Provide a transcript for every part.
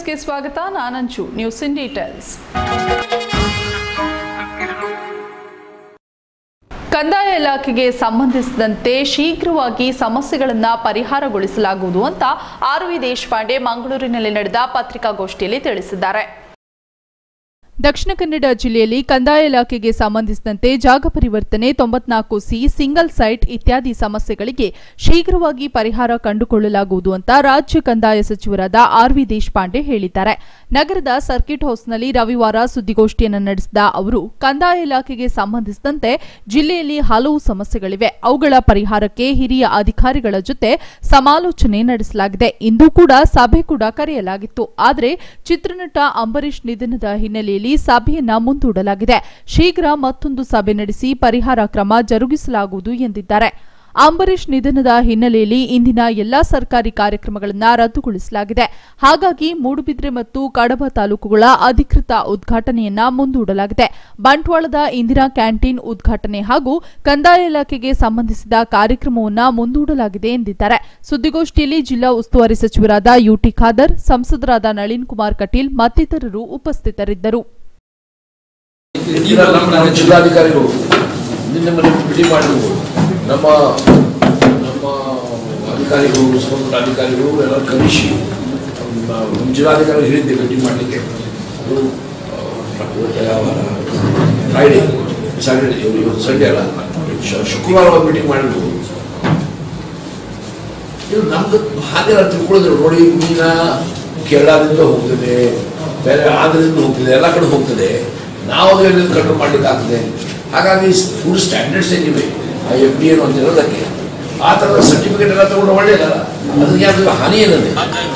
ನ್ಯೂಸ್ಗೆ ಸ್ವಾಗತ ನಾನಂಚು news in details ಕಂದಾಯ ಇಲಾಖೆಗೆ ಸಂಬಂಧಿಸಿದಂತೆ ಶೀಘ್ರವಾಗಿ ಸಮಸ್ಯೆಗಳನ್ನು ಪರಿಹಾರಗೊಳಿಸಲಾಗುವುದು ಅಂತ ಆರ್ ವಿ ದೇಶಪಾಂಡೆ ಮಂಗಳೂರಿನಲ್ಲಿ ನಡೆದ ಪತ್ರಿಕಾಗೋಷ್ಠಿಯಲ್ಲಿ ತಿಳಿಸಿದ್ದಾರೆ ದಕ್ಷಿಣ ಕನ್ನಡ ಜಿಲ್ಲೆಯಲ್ಲಿ ಕಂದಾಯ ಇಲಾಖೆಗೆ ಸಂಬಂಧಿಸಿದಂತೆ ಜಾಗ ಪರಿವರ್ತನೆ ತೊಂಬತ್ನಾಲ್ಕು ಸಿ ಸಿಂಗಲ್ ಸೈಟ್ ಇತ್ಯಾದಿ ಸಮಸ್ಯೆಗಳಿಗೆ ಶೀಘ್ರವಾಗಿ ಪರಿಹಾರ ಕಂಡುಕೊಳ್ಳಲಾಗುವುದು ಅಂತ ರಾಜ್ಯ ಕಂದಾಯ ಸಚಿವರಾದ ಆರ್ ವಿ ದೇಶಪಾಂಡೆ ಹೇಳಿದ್ದಾರೆ ನಗರದ ಸರ್ಕಿಟ್ ಹೌಸ್ನಲ್ಲಿ ರವಿವಾರ ಸುದ್ದಿಗೋಷ್ಠಿಯನ್ನು ನಡೆಸಿದ ಅವರು ಕಂದಾಯ ಇಲಾಖೆಗೆ ಸಂಬಂಧಿಸಿದಂತೆ ಜಿಲ್ಲೆಯಲ್ಲಿ ಹಲವು ಸಮಸ್ಯೆಗಳಿವೆ ಅವುಗಳ ಪರಿಹಾರಕ್ಕೆ ಹಿರಿಯ ಅಧಿಕಾರಿಗಳ ಜೊತೆ ಸಮಾಲೋಚನೆ ನಡೆಸಲಾಗಿದೆ ಇಂದು ಕೂಡ ಸಭೆ ಕೂಡ ಕರೆಯಲಾಗಿತ್ತು ಆದರೆ ಚಿತ್ರನಟ ಅಂಬರೀಶ್ ನಿಧನದ ಹಿನ್ನೆಲೆಯಲ್ಲಿ ಸಭೆಯನ್ನ ಮುಂದೂಡಲಾಗಿದೆ ಶೀಘ್ರ ಮತ್ತೊಂದು ಸಭೆ ನಡೆಸಿ ಪರಿಹಾರ ಕ್ರಮ ಜರುಗಿಸಲಾಗುವುದು ಎಂದಿದ್ದಾರೆ ಅಂಬರೀಶ್ ನಿಧನದ ಹಿನ್ನೆಲೆಯಲ್ಲಿ ಇಂದಿನ ಎಲ್ಲಾ ಸರ್ಕಾರಿ ಕಾರ್ಯಕ್ರಮಗಳನ್ನು ರದ್ದುಗೊಳಿಸಲಾಗಿದೆ ಹಾಗಾಗಿ ಮೂಡುಬಿದ್ರೆ ಮತ್ತು ಕಡಬ ತಾಲೂಕುಗಳ ಅಧಿಕೃತ ಉದ್ಘಾಟನೆಯನ್ನ ಮುಂದೂಡಲಾಗಿದೆ ಬಂಟ್ವಾಳದ ಇಂದಿರಾ ಕ್ಯಾಂಟೀನ್ ಉದ್ಘಾಟನೆ ಹಾಗೂ ಕಂದಾಯ ಇಲಾಖೆಗೆ ಸಂಬಂಧಿಸಿದ ಕಾರ್ಯಕ್ರಮವನ್ನ ಮುಂದೂಡಲಾಗಿದೆ ಎಂದಿದ್ದಾರೆ ಸುದ್ದಿಗೋಷ್ಠಿಯಲ್ಲಿ ಜಿಲ್ಲಾ ಉಸ್ತುವಾರಿ ಸಚಿವರಾದ ಯುಟಿ ಖಾದರ್ ಸಂಸದರಾದ ನಳಿನ್ ಕುಮಾರ್ ಕಟೀಲ್ ಮತ್ತಿತರರು ಉಪಸ್ಥಿತರಿದ್ದರು ಈಗ ನಮ್ಮ ನಮ್ಮ ಜಿಲ್ಲಾಧಿಕಾರಿಗಳು ನಿನ್ನೆ ಮನೆ ಭೇಟಿ ಮಾಡಿದ್ರು ನಮ್ಮ ನಮ್ಮ ಅಧಿಕಾರಿಗಳು ಸಂಬಂಧಿತ ಅಧಿಕಾರಿಗಳು ಎಲ್ಲ ಕರೆಸಿ ನಮ್ಮ ನಮ್ಮ ಜಿಲ್ಲಾಧಿಕಾರಿ ಹೇಳಿದ್ದೆ ಭೇಟಿ ಮಾಡಲಿಕ್ಕೆ ಅದು ಆ, ಇವತ್ತು ಯಾವ ಫ್ರೈಡೇ ಸ್ಯಾಟರ್ಡೇ ಇವತ್ತು ಸಂಡೇ ಅಲ್ಲ ಶು- ಶುಕ್ರವಾರ ಒಂದು ಮೀಟಿಂಗ್ ಮಾಡಿದ್ರು ಇದು ನಮ್ದು ಹಾಗೆ ನಾವು ತಿಳ್ಕೊಳ್ಳೋದು ನೋಡಿ ಮೀನ ಕೇರಳದಿಂದ ಹೋಗ್ತದೆ ಬೇರೆ ಆಂಧ್ರದಿಂದ ಹೋಗ್ತದೆ ಎಲ್ಲ ಕಡೆ ಹೋಗ್ತದೆ ನಾವು ಅದರಲ್ಲಿ ಕಂಟ್ರೋಲ್ ಮಾಡ್ಲಿಕ್ಕೆ ಆಗ್ತದೆ ಹಾಗಾಗಿ ಫುಡ್ ಸ್ಟ್ಯಾಂಡರ್ಡ್ಸ್ ಏನಿವೆ ಆ ಎಫ್ ಡಿ ಏನು ಅಂತ ಇರೋದಕ್ಕೆ ಆ ಥರದ ಸರ್ಟಿಫಿಕೇಟ್ ಎಲ್ಲ ತಗೊಂಡು ಒಳ್ಳೇದಲ್ಲ ಅದಕ್ಕೆ ಯಾವ್ದು ಹಾನಿ ಏನಿದೆ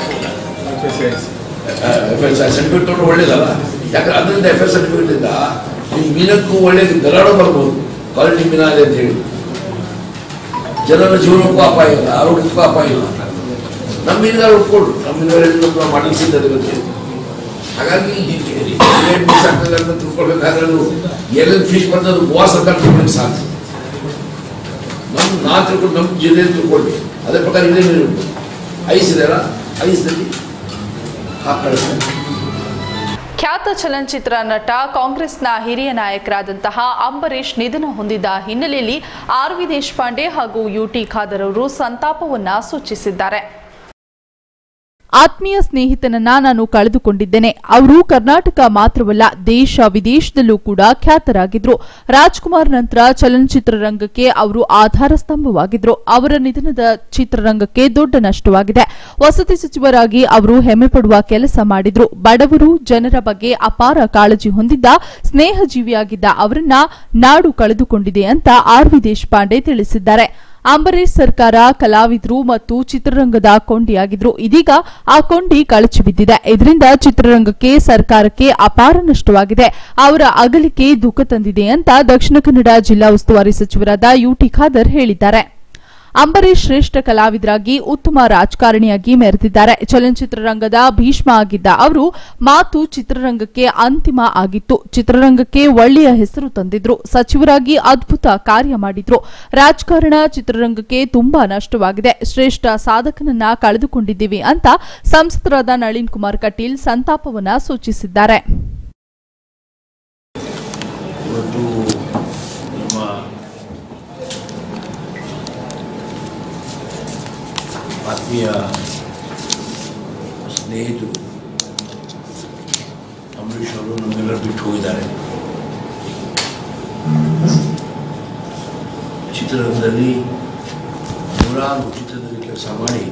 ಎಫ್ ಎಸ್ ಸರ್ಟಿಫಿಕೇಟ್ ತಗೊಂಡು ಒಳ್ಳೇದಲ್ಲ ಯಾಕಂದ್ರೆ ಅದರಿಂದ ಎಫ್ ಎಸ್ ಸರ್ಟಿಫಿಕೇಟ್ ಇಂದ ನಿಮ್ಮ ಮೀನಕ್ಕೂ ಒಳ್ಳೇದು ಗರಾಡ ಬರ್ಬೋದು ಕ್ವಾಲಿಟಿ ಮೀನ ಇದೆ ಅಂತ ಹೇಳಿ ಜನರ ಜೀವನಕ್ಕೂ ಅಪಾಯ ಇಲ್ಲ ಆರೋಗ್ಯಕ್ಕೂ ಅಪಾಯ ಇಲ್ಲ ನಮ್ಮ ಮೀನುಗಾರ ಒಪ್ಕೊಂಡು ನಮ್ಮ ಮೀನುಗಾರ ಮಾಡಲಿಕ್ಕೆ ಸಿದ್ಧತೆ ಬಗ್ಗೆ ಹಾಗಾಗಿ ಈ ರೇಟ್ ಮಿಸ್ ಆಗ್ತದೆ ಅಂತ ತಿಳ್ಕೊಳ್ಬೇಕಾದ್ರೆ ಅದು ಎಲ್ಲೆಲ್ಲಿ ಫಿಶ್ ಬಂದದ್ದು ಗೋವಾ ಸರ್ಕಾರ ತಿಳ್ಕೊಳ್ಳಿಕ್ಕೆ ಸಾಧ್ಯ ನಮ್ಮ ನಾ ತಿಳ್ಕೊಂಡು ನಮ್ಮ ಜಿಲ್ಲೆಯಲ್ಲಿ ತಿಳ್ಕೊಳ್ಳಿ ಅದೇ ಪ್ರಕಾರ ಇದೇ ಮೀನು ಉಂಟು ಐಸ್ ಇದೆಯಲ್ಲ ಐಸ್ನಲ್ಲಿ ಹಾಕಿ ಕಳಿಸ್ತಾರೆ ಖ್ಯಾತ ಚಲನಚಿತ್ರ ನಟ ಕಾಂಗ್ರೆಸ್ನ ಹಿರಿಯ ನಾಯಕರಾದಂತಹ ಅಂಬರೀಶ್ ನಿಧನ ಹೊಂದಿದ ಹಿನ್ನೆಲೆಯಲ್ಲಿ ಆರ್ ವಿ ದೇಶಪಾಂಡೆ ಹಾಗೂ ಯುಟಿ ಖಾದರ್ ಅವರು ಸಂತಾಪವನ್ನ ಸೂಚಿಸಿದ್ದಾರೆ ಆತ್ಮೀಯ ಸ್ನೇಹಿತನನ್ನ ನಾನು ಕಳೆದುಕೊಂಡಿದ್ದೇನೆ ಅವರು ಕರ್ನಾಟಕ ಮಾತ್ರವಲ್ಲ ದೇಶ ವಿದೇಶದಲ್ಲೂ ಕೂಡ ಖ್ಯಾತರಾಗಿದ್ರು ರಾಜ್ಕುಮಾರ್ ನಂತರ ಚಲನಚಿತ್ರ ರಂಗಕ್ಕೆ ಅವರು ಆಧಾರ ಸ್ತಂಭವಾಗಿದ್ರು ಅವರ ನಿಧನದ ಚಿತ್ರರಂಗಕ್ಕೆ ದೊಡ್ಡ ನಷ್ಟವಾಗಿದೆ ವಸತಿ ಸಚಿವರಾಗಿ ಅವರು ಹೆಮ್ಮೆ ಪಡುವ ಕೆಲಸ ಮಾಡಿದ್ರು ಬಡವರು ಜನರ ಬಗ್ಗೆ ಅಪಾರ ಕಾಳಜಿ ಹೊಂದಿದ್ದ ಸ್ನೇಹ ಜೀವಿಯಾಗಿದ್ದ ಅವರನ್ನ ನಾಡು ಕಳೆದುಕೊಂಡಿದೆ ಅಂತ ಆರ್ ವಿ ದೇಶಪಾಂಡೆ ತಿಳಿಸಿದ್ದಾರೆ ಅಂಬರೀಶ್ ಸರ್ಕಾರ ಕಲಾವಿದರು ಮತ್ತು ಚಿತ್ರರಂಗದ ಕೊಂಡಿಯಾಗಿದ್ರು ಇದೀಗ ಆ ಕೊಂಡಿ ಕಳಚಿ ಬಿದ್ದಿದೆ ಇದರಿಂದ ಚಿತ್ರರಂಗಕ್ಕೆ ಸರ್ಕಾರಕ್ಕೆ ಅಪಾರ ನಷ್ಟವಾಗಿದೆ ಅವರ ಅಗಲಿಕೆ ದುಃಖ ತಂದಿದೆ ಅಂತ ದಕ್ಷಿಣ ಕನ್ನಡ ಜಿಲ್ಲಾ ಉಸ್ತುವಾರಿ ಸಚಿವರಾದ ಯುಟಿ ಖಾದರ್ ಹೇಳಿದ್ದಾರೆ ಅಂಬರೀಶ್ ಶ್ರೇಷ್ಠ ಕಲಾವಿದರಾಗಿ ಉತ್ತಮ ರಾಜಕಾರಣಿಯಾಗಿ ಮೆರೆದಿದ್ದಾರೆ ಚಲನಚಿತ್ರರಂಗದ ಭೀಷ್ಮ ಆಗಿದ್ದ ಅವರು ಮಾತು ಚಿತ್ರರಂಗಕ್ಕೆ ಅಂತಿಮ ಆಗಿತ್ತು ಚಿತ್ರರಂಗಕ್ಕೆ ಒಳ್ಳೆಯ ಹೆಸರು ತಂದಿದ್ರು ಸಚಿವರಾಗಿ ಅದ್ಭುತ ಕಾರ್ಯ ಮಾಡಿದ್ರು ರಾಜಕಾರಣ ಚಿತ್ರರಂಗಕ್ಕೆ ತುಂಬಾ ನಷ್ಟವಾಗಿದೆ ಶ್ರೇಷ್ಠ ಸಾಧಕನನ್ನ ಕಳೆದುಕೊಂಡಿದ್ದೀವಿ ಅಂತ ಸಂಸದರಾದ ನಳಿನ್ ಕುಮಾರ್ ಕಟೀಲ್ ಸಂತಾಪವನ್ನ ಸೂಚಿಸಿದ್ದಾರೆ ಇವತ್ತು ನಮ್ಮ ಆತ್ಮೀಯ ಸ್ನೇಹಿತರು ಅಂಬರೀಷ್ ಅವರು ನಮ್ಮೆಲ್ಲರೂ ಬಿಟ್ಟು ಹೋಗಿದ್ದಾರೆ ಚಿತ್ರರಂಗದಲ್ಲಿ ನೂರಾರು ಚಿತ್ರದಲ್ಲಿ ಕೆಲಸ ಮಾಡಿ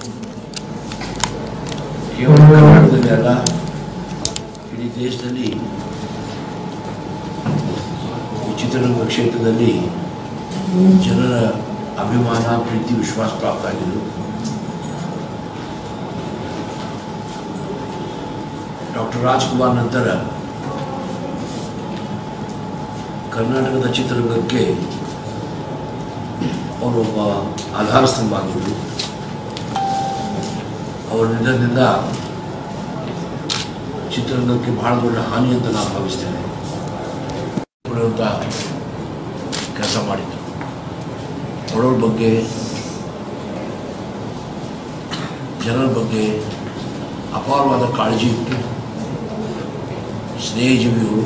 ಕೇವಲ ಕರ್ನಾಟಕದಲ್ಲಿ ಅಲ್ಲ ಇಡೀ ದೇಶದಲ್ಲಿ ಈ ಚಿತ್ರರಂಗ ಕ್ಷೇತ್ರದಲ್ಲಿ ಜನರ ಅಭಿಮಾನ ಪ್ರೀತಿ ವಿಶ್ವಾಸ ಪ್ರಾಪ್ತ ಆಗಿದ್ದು ಡಾಕ್ಟರ್ ರಾಜ್ಕುಮಾರ್ ನಂತರ ಕರ್ನಾಟಕದ ಚಿತ್ರರಂಗಕ್ಕೆ ಅವರೊಬ್ಬ ಆಧಾರ ಸ್ತಂಭ ಆಗಿದ್ದರು ಅವರ ನಿಧನದಿಂದ ಚಿತ್ರರಂಗಕ್ಕೆ ಬಹಳ ದೊಡ್ಡ ಹಾನಿ ಅಂತ ನಾನು ಭಾವಿಸ್ತೇನೆ ಕೊಡುವಂಥ ಕೆಲಸ ಮಾಡಿದ್ದು ಬಡವರ ಬಗ್ಗೆ ಜನರ ಬಗ್ಗೆ ಅಪಾರವಾದ ಕಾಳಜಿ ಇತ್ತು ಸ್ನೇಹಜೀವಿಗಳು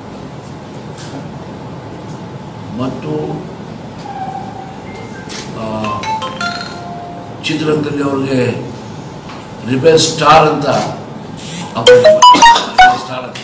ಮತ್ತು ಆ, ಚಿತ್ರರಂಗದಲ್ಲಿ ಅವ್ರಿಗೆ ರಿಬೆಲ್ ಸ್ಟಾರ್ ಅಂತ ಅಪೋಸ್ ಸ್ಟಾರ್ ಅಂತ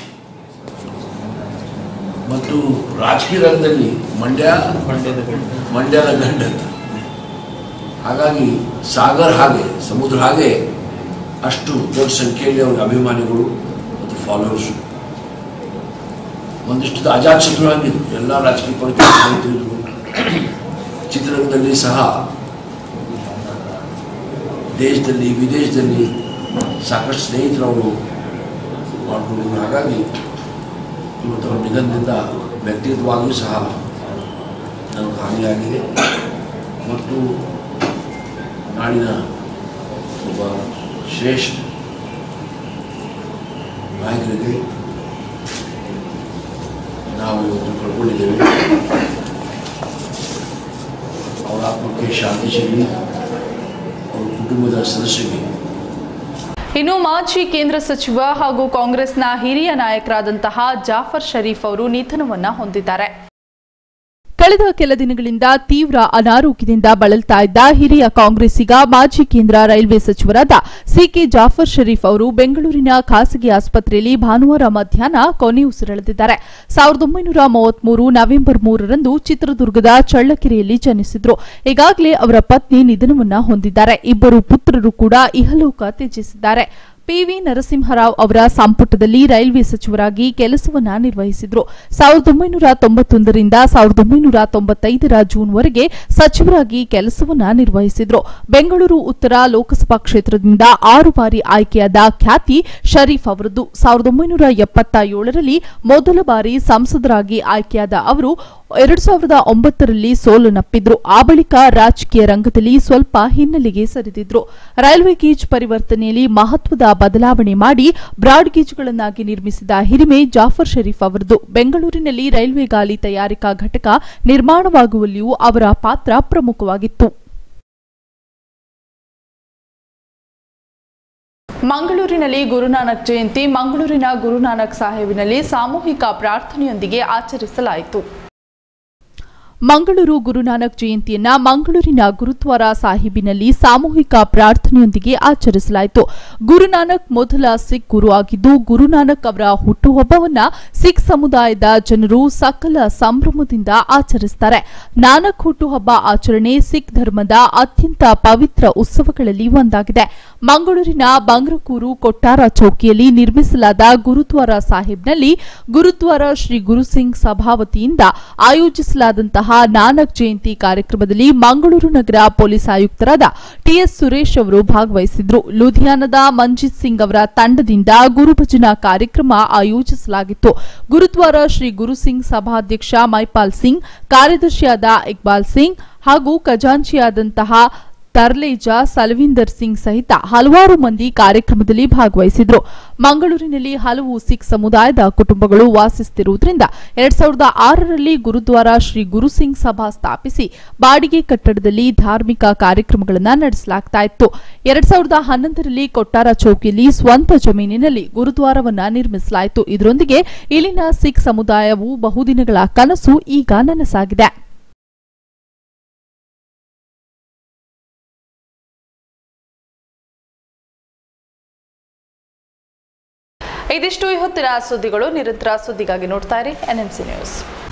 ಮತ್ತು ರಾಜಕೀಯ ರಂಗದಲ್ಲಿ ಮಂಡ್ಯ ಮಂಡ್ಯದ ಗಂಡ ಮಂಡ್ಯದ ಗಂಡ ಅಂತ ಹಾಗಾಗಿ ಸಾಗರ್ ಹಾಗೆ ಸಮುದ್ರ ಹಾಗೆ ಅಷ್ಟು ದೊಡ್ಡ ಸಂಖ್ಯೆಯಲ್ಲಿ ಅವ್ರ ಅಭಿಮಾನಿಗಳು ಮತ್ತು ಫಾಲೋವರ್ಸು ಒಂದಿಷ್ಟು ಅಜಾತ್ ಶತ್ರು ಆಗಿದ್ರು ಎಲ್ಲ ರಾಜಕೀಯ ಪಕ್ಷಗಳು ಚಿತ್ರರಂಗದಲ್ಲಿ ಸಹ ದೇಶದಲ್ಲಿ ವಿದೇಶದಲ್ಲಿ ಸಾಕಷ್ಟು ಸ್ನೇಹಿತರು ಅವರು ಮಾಡಿಕೊಂಡಿದ್ರು ಹಾಗಾಗಿ ಇವತ್ತು ಅವ್ರ ನಿಧನದಿಂದ ವ್ಯಕ್ತಿಗತವಾಗಿಯೂ ಸಹ ನನಗೆ ಹಾನಿಯಾಗಿದೆ ಮತ್ತು ನಾಡಿನ ಒಬ್ಬ ಶ್ರೇಷ್ಠ ನಾಯಕರಿಗೆ ನಾವು ಇವತ್ತು ಕಳ್ಕೊಂಡಿದ್ದೇವೆ ಅವರ ಆತ್ಮಕ್ಕೆ ಶಾಂತಿ ಸಿಗಲಿ ಅವರ ಕುಟುಂಬದ ಸದಸ್ಯರಿಗೆ ಇನ್ನು ಮಾಜಿ ಕೇಂದ್ರ ಸಚಿವ ಹಾಗೂ ಕಾಂಗ್ರೆಸ್ನ ಹಿರಿಯ ನಾಯಕರಾದಂತಹ ಜಾಫರ್ ಶರೀಫ್ ಅವರು ನಿಧನವನ್ನ ಹೊಂದಿದ್ದಾರೆ ಕಳೆದ ಕೆಲ ದಿನಗಳಿಂದ ತೀವ್ರ ಅನಾರೋಗ್ಯದಿಂದ ಬಳಲ್ತಾ ಇದ್ದ ಹಿರಿಯ ಕಾಂಗ್ರೆಸ್ಸಿಗ ಮಾಜಿ ಕೇಂದ್ರ ರೈಲ್ವೆ ಸಚಿವರಾದ ಸಿಕೆ ಜಾಫರ್ ಶರೀಫ್ ಅವರು ಬೆಂಗಳೂರಿನ ಖಾಸಗಿ ಆಸ್ಪತ್ರೆಯಲ್ಲಿ ಭಾನುವಾರ ಮಧ್ಯಾಹ್ನ ಕೊನೆಯುಸಿರೆಳೆದಿದ್ದಾರೆ ಸಾವಿರದ ಒಂಬೈನೂರ ಮೂವತ್ಮೂರು ನವೆಂಬರ್ ಮೂರರಂದು ಚಿತ್ರದುರ್ಗದ ಚಳ್ಳಕೆರೆಯಲ್ಲಿ ಜನಿಸಿದ್ರು ಈಗಾಗಲೇ ಅವರ ಪತ್ನಿ ನಿಧನವನ್ನ ಹೊಂದಿದ್ದಾರೆ ಇಬ್ಬರು ಪುತ್ರರು ಕೂಡ ಇಹಲೋಕ ತ್ಯಜಿಸಿದ್ದಾರೆ ಪಿವಿ ನರಸಿಂಹರಾವ್ ಅವರ ಸಂಪುಟದಲ್ಲಿ ರೈಲ್ವೆ ಸಚಿವರಾಗಿ ಕೆಲಸವನ್ನ ನಿರ್ವಹಿಸಿದ್ರು ಸಾವಿರದ ಒಂಬೈನೂರ ತೊಂಬತ್ತೊಂದರಿಂದ ಸಾವಿರದ ಒಂಬೈನೂರ ತೊಂಬತ್ತೈದರ ಜೂನ್ವರೆಗೆ ಸಚಿವರಾಗಿ ಕೆಲಸವನ್ನ ನಿರ್ವಹಿಸಿದ್ರು ಬೆಂಗಳೂರು ಉತ್ತರ ಲೋಕಸಭಾ ಕ್ಷೇತ್ರದಿಂದ ಆರು ಬಾರಿ ಆಯ್ಕೆಯಾದ ಖ್ಯಾತಿ ಶರೀಫ್ ಅವರದ್ದು ಸಾವಿರದ ಒಂಬೈನೂರ ಎಪ್ಪತ್ತ ಏಳರಲ್ಲಿ ಮೊದಲ ಬಾರಿ ಸಂಸದರಾಗಿ ಆಯ್ಕೆಯಾದ ಅವರು ಎರಡು ಸಾವಿರದ ಒಂಬತ್ತರಲ್ಲಿ ಸೋಲುನಪ್ಪಿದ್ರು ಆ ಬಳಿಕ ರಾಜಕೀಯ ರಂಗದಲ್ಲಿ ಸ್ವಲ್ಪ ಹಿನ್ನೆಲೆಗೆ ಸರಿದಿದ್ರು ರೈಲ್ವೆ ಗೇಜ್ ಪರಿವರ್ತನೆಯಲ್ಲಿ ಮಹತ್ವದ ಬದಲಾವಣೆ ಮಾಡಿ ಬ್ರಾಡ್ ಗೇಜ್ಗಳನ್ನಾಗಿ ನಿರ್ಮಿಸಿದ ಹಿರಿಮೆ ಜಾಫರ್ ಶರೀಫ್ ಅವರದು ಬೆಂಗಳೂರಿನಲ್ಲಿ ರೈಲ್ವೆ ಗಾಲಿ ತಯಾರಿಕಾ ಘಟಕ ನಿರ್ಮಾಣವಾಗುವಲ್ಲಿಯೂ ಅವರ ಪಾತ್ರ ಪ್ರಮುಖವಾಗಿತ್ತು ಮಂಗಳೂರಿನಲ್ಲಿ ಗುರುನಾನಕ್ ಜಯಂತಿ ಮಂಗಳೂರಿನ ಗುರುನಾನಕ್ ಸಾಹೇಬಿನಲ್ಲಿ ಸಾಮೂಹಿಕ ಪ್ರಾರ್ಥನೆಯೊಂದಿಗೆ ಆಚರಿಸಲಾಯಿತು ಮಂಗಳೂರು ಗುರುನಾನಕ್ ಜಯಂತಿಯನ್ನ ಮಂಗಳೂರಿನ ಗುರುದ್ವಾರ ಸಾಹಿಬಿನಲ್ಲಿ ಸಾಮೂಹಿಕ ಪ್ರಾರ್ಥನೆಯೊಂದಿಗೆ ಆಚರಿಸಲಾಯಿತು ಗುರುನಾನಕ್ ಮೊದಲ ಸಿಖ್ ಗುರು ಆಗಿದ್ದು ಗುರುನಾನಕ್ ಅವರ ಹುಟ್ಟುಹಬ್ಬವನ್ನ ಸಿಖ್ ಸಮುದಾಯದ ಜನರು ಸಕಲ ಸಂಭ್ರಮದಿಂದ ಆಚರಿಸುತ್ತಾರೆ ನಾನಕ್ ಹುಟ್ಟುಹಬ್ಬ ಆಚರಣೆ ಸಿಖ್ ಧರ್ಮದ ಅತ್ಯಂತ ಪವಿತ್ರ ಉತ್ಸವಗಳಲ್ಲಿ ಒಂದಾಗಿದೆ ಮಂಗಳೂರಿನ ಬಂಗ್ರಕೂರು ಕೊಟ್ಟಾರ ಚೌಕಿಯಲ್ಲಿ ನಿರ್ಮಿಸಲಾದ ಗುರುದ್ವಾರ ಸಾಹಿಬ್ನಲ್ಲಿ ಗುರುದ್ವಾರ ಶ್ರೀ ಗುರುಸಿಂಗ್ ಸಭಾವತಿಯಿಂದ ಆಯೋಜಿಸಲಾದಂತಹ ನಾನಕ್ ಜಯಂತಿ ಕಾರ್ಯಕ್ರಮದಲ್ಲಿ ಮಂಗಳೂರು ನಗರ ಪೊಲೀಸ್ ಆಯುಕ್ತರಾದ ಟಿಎಸ್ ಸುರೇಶ್ ಅವರು ಭಾಗವಹಿಸಿದ್ರು ಲುಧಿಯಾನದ ಮಂಜಿತ್ ಸಿಂಗ್ ಅವರ ತಂಡದಿಂದ ಗುರುಭಜನಾ ಕಾರ್ಯಕ್ರಮ ಆಯೋಜಿಸಲಾಗಿತ್ತು ಗುರುದ್ವಾರ ಶ್ರೀ ಗುರುಸಿಂಗ್ ಸಭಾಧ್ಯಕ್ಷ ಮೈಪಾಲ್ ಸಿಂಗ್ ಕಾರ್ಯದರ್ಶಿಯಾದ ಇಕ್ಬಾಲ್ ಸಿಂಗ್ ಹಾಗೂ ಖಜಾಂಚಿಯಾದಂತಹ ತರ್ಲೇಜಾ ಸಲ್ವಿಂದರ್ ಸಿಂಗ್ ಸಹಿತ ಹಲವಾರು ಮಂದಿ ಕಾರ್ಯಕ್ರಮದಲ್ಲಿ ಭಾಗವಹಿಸಿದ್ರು ಮಂಗಳೂರಿನಲ್ಲಿ ಹಲವು ಸಿಖ್ ಸಮುದಾಯದ ಕುಟುಂಬಗಳು ವಾಸಿಸುತ್ತಿರುವುದರಿಂದ ಎರಡ್ ಸಾವಿರದ ಆರರಲ್ಲಿ ಗುರುದ್ವಾರ ಶ್ರೀ ಗುರುಸಿಂಗ್ ಸಭಾ ಸ್ಥಾಪಿಸಿ ಬಾಡಿಗೆ ಕಟ್ಟಡದಲ್ಲಿ ಧಾರ್ಮಿಕ ಕಾರ್ಯಕ್ರಮಗಳನ್ನು ನಡೆಸಲಾಗ್ತಾ ಇತ್ತು ಎರಡ್ ಸಾವಿರದ ಹನ್ನೊಂದರಲ್ಲಿ ಕೊಟ್ಟಾರ ಚೌಕಿಯಲ್ಲಿ ಸ್ವಂತ ಜಮೀನಿನಲ್ಲಿ ಗುರುದ್ವಾರವನ್ನ ನಿರ್ಮಿಸಲಾಯಿತು ಇದರೊಂದಿಗೆ ಇಲ್ಲಿನ ಸಿಖ್ ಸಮುದಾಯವು ಬಹುದಿನಗಳ ಕನಸು ಈಗ ನನಸಾಗಿದೆ ಇದಿಷ್ಟು ಈ ಹೊತ್ತಿನ ಸುದ್ದಿಗಳು ನಿರಂತರ ಸುದ್ದಿಗಾಗಿ ನೋಡ್ತಾ ಇರಿ ಎನ್ಎಂಸಿ ನ್ಯೂಸ್